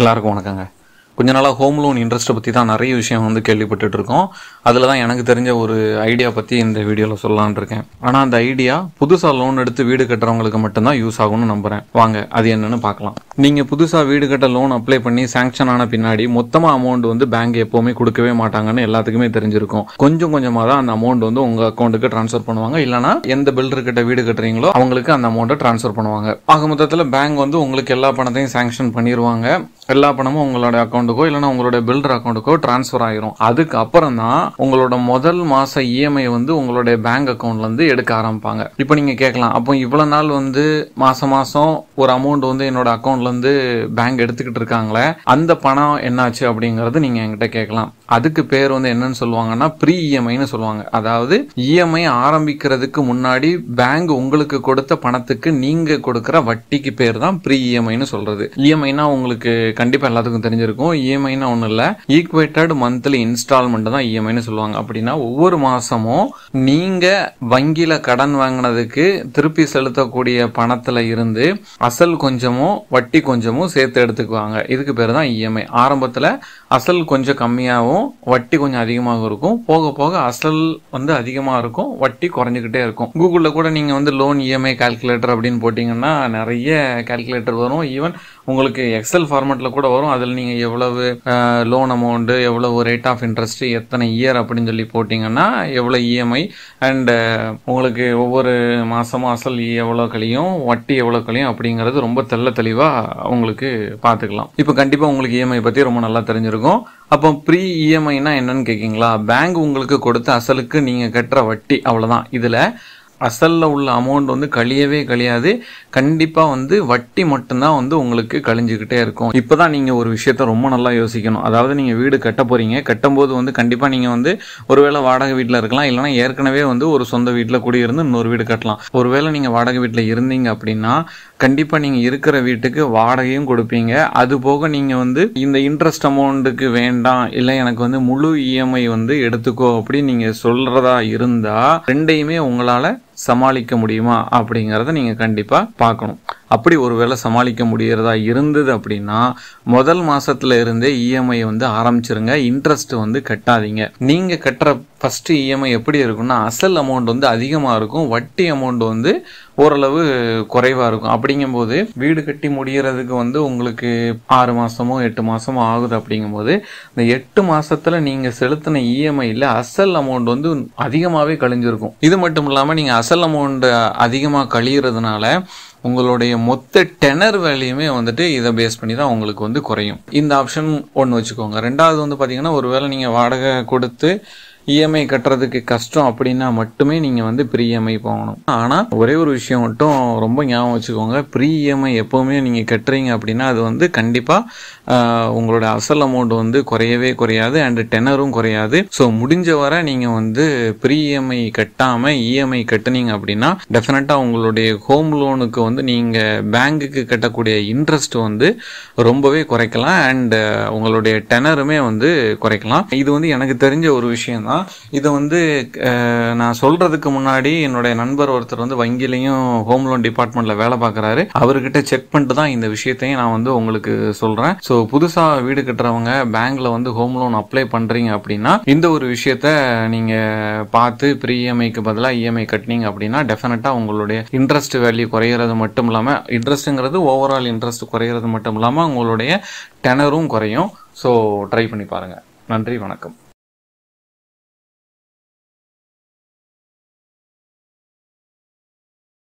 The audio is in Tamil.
எல்லாருக்கும் வணக்கங்க கொஞ்ச நாளாக ஹோம் லோன் இன்ட்ரெஸ்ட்டை பற்றி தான் நிறைய விஷயம் வந்து கேள்விப்பட்டுட்டு இருக்கோம் அதில் தான் எனக்கு தெரிஞ்ச ஒரு ஐடியா பற்றி இந்த வீடியோவில் சொல்லலாம்னு இருக்கேன் ஆனால் அந்த ஐடியா புதுசாக லோன் எடுத்து வீடு கட்டுறவங்களுக்கு மட்டும்தான் யூஸ் ஆகும்னு நம்புகிறேன் வாங்க அது என்னன்னு பார்க்கலாம் நீங்கள் புதுசாக வீடு கட்ட லோன் அப்ளை பண்ணி சாங்ஷன் ஆன பின்னாடி மொத்தமாக அமௌண்ட் வந்து பேங்க் எப்போவுமே கொடுக்கவே மாட்டாங்கன்னு எல்லாத்துக்குமே தெரிஞ்சிருக்கும் கொஞ்சம் கொஞ்சமாக தான் அந்த அமௌண்ட் வந்து உங்கள் அக்கௌண்ட்டுக்கு ட்ரான்ஸ்ஃபர் பண்ணுவாங்க இல்லைனா எந்த பில்டர் கிட்ட வீடு கட்டுறீங்களோ அவங்களுக்கு அந்த அமௌண்ட்டை ட்ரான்ஸ்ஃபர் பண்ணுவாங்க ஆக மொத்தத்தில் பேங்க் வந்து உங்களுக்கு எல்லா பணத்தையும் சாங்ஷன் பண்ணிடுவாங்க எல்லா பணமும் உங்களோட அக்கௌண்ட்டுக்கோ இல்லைன்னா உங்களோட பில்டர் அக்கௌண்ட்டுக்கோ ட்ரான்ஸ்ஃபர் ஆயிரும் அதுக்கு அப்புறம் தான் உங்களோட முதல் மாச இஎம்ஐ வந்து உங்களுடைய பேங்க் அக்கௌண்ட்ல இருந்து எடுக்க ஆரம்பிப்பாங்க இப்போ நீங்க கேட்கலாம் அப்போ இவ்வளவு நாள் வந்து மாசம் மாசம் ஒரு அமௌண்ட் வந்து என்னோட அக்கௌண்ட்ல இருந்து பேங்க் எடுத்துக்கிட்டு இருக்காங்களே அந்த பணம் என்னாச்சு அப்படிங்கறது நீங்க என்கிட்ட கேட்கலாம் அதுக்கு பேர் வந்து என்னன்னு சொல்லுவாங்கன்னா ப்ரீ இஎம்ஐன்னு சொல்லுவாங்க அதாவது இஎம்ஐ ஆரம்பிக்கிறதுக்கு முன்னாடி பேங்க் உங்களுக்கு கொடுத்த பணத்துக்கு நீங்க கொடுக்கிற வட்டிக்கு பேர் தான் ப்ரீ இஎம்ஐன்னு சொல்றது இஎம்ஐனா உங்களுக்கு கண்டிப்பா எல்லாத்துக்கும் தெரிஞ்சிருக்கும் இஎம்ஐனா ஒன்றும் இல்லை ஈக்குவேட்டட் மந்த்லி இன்ஸ்டால்மெண்ட் தான் இஎம்ஐன்னு சொல்லுவாங்க அப்படின்னா ஒவ்வொரு மாசமும் நீங்க வங்கியில கடன் வாங்கினதுக்கு திருப்பி செலுத்தக்கூடிய பணத்துல இருந்து அசல் கொஞ்சமும் வட்டி கொஞ்சமும் சேர்த்து எடுத்துக்குவாங்க இதுக்கு பேர் தான் இஎம்ஐ ஆரம்பத்துல அசல் கொஞ்சம் கம்மியாகவும் வட்டி கொஞ்சம் அதிகமாக இருக்கும் போக போக அசல் வந்து அதிகமாக இருக்கும் வட்டி குறைஞ்சிக்கிட்டே இருக்கும் கூகுளில் கூட நீங்கள் வந்து லோன் இஎம்ஐ கால்குலேட்டர் அப்படின்னு போட்டிங்கன்னா நிறைய கால்குலேட்டர் வரும் ஈவன் உங்களுக்கு எக்ஸல் ஃபார்மேட்டில் கூட வரும் அதில் நீங்கள் எவ்வளவு லோன் அமௌண்ட்டு எவ்வளவு ரேட் ஆஃப் இன்ட்ரெஸ்ட் எத்தனை இயர் அப்படின்னு சொல்லி போட்டிங்கன்னா எவ்வளோ இஎம்ஐ அண்ட் உங்களுக்கு ஒவ்வொரு மாதமும் அசல் எவ்வளோ கழியும் வட்டி எவ்வளோ கழியும் அப்படிங்கிறது ரொம்ப தெள்ள தெளிவாக உங்களுக்கு பார்த்துக்கலாம் இப்போ கண்டிப்பாக உங்களுக்கு இஎம்ஐ பற்றி ரொம்ப நல்லா தெரிஞ்சிருக்கும் அப்போ ப்ரீ இஎம்ஐனா என்னன்னு கேட்கீங்களா பேங்க் உங்களுக்கு கொடுத்த அசலுக்கு நீங்கள் கட்டுற வட்டி அவ்வளோதான் இதில் அசலில் உள்ள அமௌண்ட் வந்து கழியவே கழியாது கண்டிப்பாக வந்து வட்டி மட்டும்தான் வந்து உங்களுக்கு கழிஞ்சுக்கிட்டே இருக்கும் இப்போ தான் நீங்கள் ஒரு விஷயத்த ரொம்ப நல்லா யோசிக்கணும் அதாவது நீங்கள் வீடு கட்ட போகிறீங்க கட்டும்போது வந்து கண்டிப்பாக நீங்கள் வந்து ஒருவேளை வாடகை வீட்டில் இருக்கலாம் இல்லைனா ஏற்கனவே வந்து ஒரு சொந்த வீட்டில் குடியிருந்து இன்னொரு வீடு கட்டலாம் ஒருவேளை நீங்கள் வாடகை வீட்டில் இருந்தீங்க அப்படின்னா கண்டிப்பாக நீங்கள் இருக்கிற வீட்டுக்கு வாடகையும் கொடுப்பீங்க அது போக நீங்கள் வந்து இந்த இன்ட்ரெஸ்ட் அமௌண்ட்டுக்கு வேண்டாம் இல்லை எனக்கு வந்து முழு இஎம்ஐ வந்து எடுத்துக்கோ அப்படின்னு நீங்கள் சொல்கிறதா இருந்தால் ரெண்டையுமே உங்களால் சமாளிக்க முடியுமா அப்படிங்கிறத நீங்கள் கண்டிப்பாக பார்க்கணும் அப்படி ஒருவேளை சமாளிக்க முடியறதா இருந்தது அப்படின்னா முதல் மாசத்துல இருந்தே இஎம்ஐ வந்து ஆரம்பிச்சிருங்க இன்ட்ரெஸ்ட் வந்து கட்டாதீங்க நீங்க கட்டுற ஃபர்ஸ்ட் இஎம்ஐ எப்படி இருக்கும்னா அசல் அமௌண்ட் வந்து அதிகமாக இருக்கும் வட்டி அமௌண்ட் வந்து ஓரளவு குறைவா இருக்கும் அப்படிங்கும்போது வீடு கட்டி முடியறதுக்கு வந்து உங்களுக்கு ஆறு மாசமோ எட்டு மாசமோ ஆகுது அப்படிங்கும்போது இந்த எட்டு மாசத்துல நீங்க செலுத்தின இஎம்ஐல அசல் அமௌண்ட் வந்து அதிகமாகவே கழிஞ்சிருக்கும் இது மட்டும் இல்லாமல் நீங்க அசல் அமௌண்ட் அதிகமாக கழியறதுனால உங்களுடைய மொத்த டெனர் வேல்யூமே வந்துட்டு இதை பேஸ் பண்ணி தான் உங்களுக்கு வந்து குறையும் இந்த ஆப்ஷன் ஒன்று வச்சுக்கோங்க ரெண்டாவது வந்து பார்த்தீங்கன்னா ஒருவேளை நீங்கள் வாடகை கொடுத்து இஎம்ஐ கட்டுறதுக்கு கஷ்டம் அப்படின்னா மட்டுமே நீங்கள் வந்து ப்ரீ இஎம்ஐ போகணும் ஆனால் ஒரே ஒரு விஷயம் மட்டும் ரொம்ப ஞாபகம் வச்சுக்கோங்க ப்ரீ இஎம்ஐ எப்போவுமே நீங்கள் கட்டுறீங்க அப்படின்னா அது வந்து கண்டிப்பாக உங்களோட அசல் அமௌண்ட் வந்து குறையவே குறையாது அண்ட் டெனரும் குறையாது ஸோ முடிஞ்ச வரை நீங்கள் வந்து ப்ரீ இஎம்ஐ கட்டாமல் இஎம்ஐ கட்டுனீங்க அப்படின்னா டெஃபினட்டாக உங்களுடைய ஹோம் லோனுக்கு வந்து நீங்கள் பேங்குக்கு கட்டக்கூடிய இன்ட்ரெஸ்ட் வந்து ரொம்பவே குறைக்கலாம் அண்ட் உங்களுடைய டெனருமே வந்து குறைக்கலாம் இது வந்து எனக்கு தெரிஞ்ச ஒரு விஷயம் தான் இதை வந்து நான் சொல்றதுக்கு முன்னாடி என்னுடைய நண்பர் ஒருத்தர் வந்து வங்கிலையும் ஹோம் லோன் டிபார்ட்மெண்ட்ல வேலை பார்க்குறாரு அவர்கிட்ட செக் பண்ணிட்டு தான் இந்த விஷயத்தையும் நான் வந்து உங்களுக்கு சொல்றேன் ஸோ புதுசா வீடு கட்டுறவங்க பேங்க்ல வந்து ஹோம் லோன் அப்ளை பண்றீங்க அப்படின்னா இந்த ஒரு விஷயத்த நீங்க பார்த்து ப்ரீ இஎம்ஐக்கு பதிலாக இஎம்ஐ கட்டினீங்க அப்படின்னா டெஃபினட்டா உங்களுடைய இன்ட்ரெஸ்ட் வேல்யூ குறையிறது மட்டும் இல்லாம இன்ட்ரெஸ்ட்ங்கிறது ஓவரால் இன்ட்ரெஸ்ட் குறையிறது மட்டும் இல்லாம உங்களுடைய டெனரும் குறையும் ஸோ ட்ரை பண்ணி பாருங்க நன்றி வணக்கம்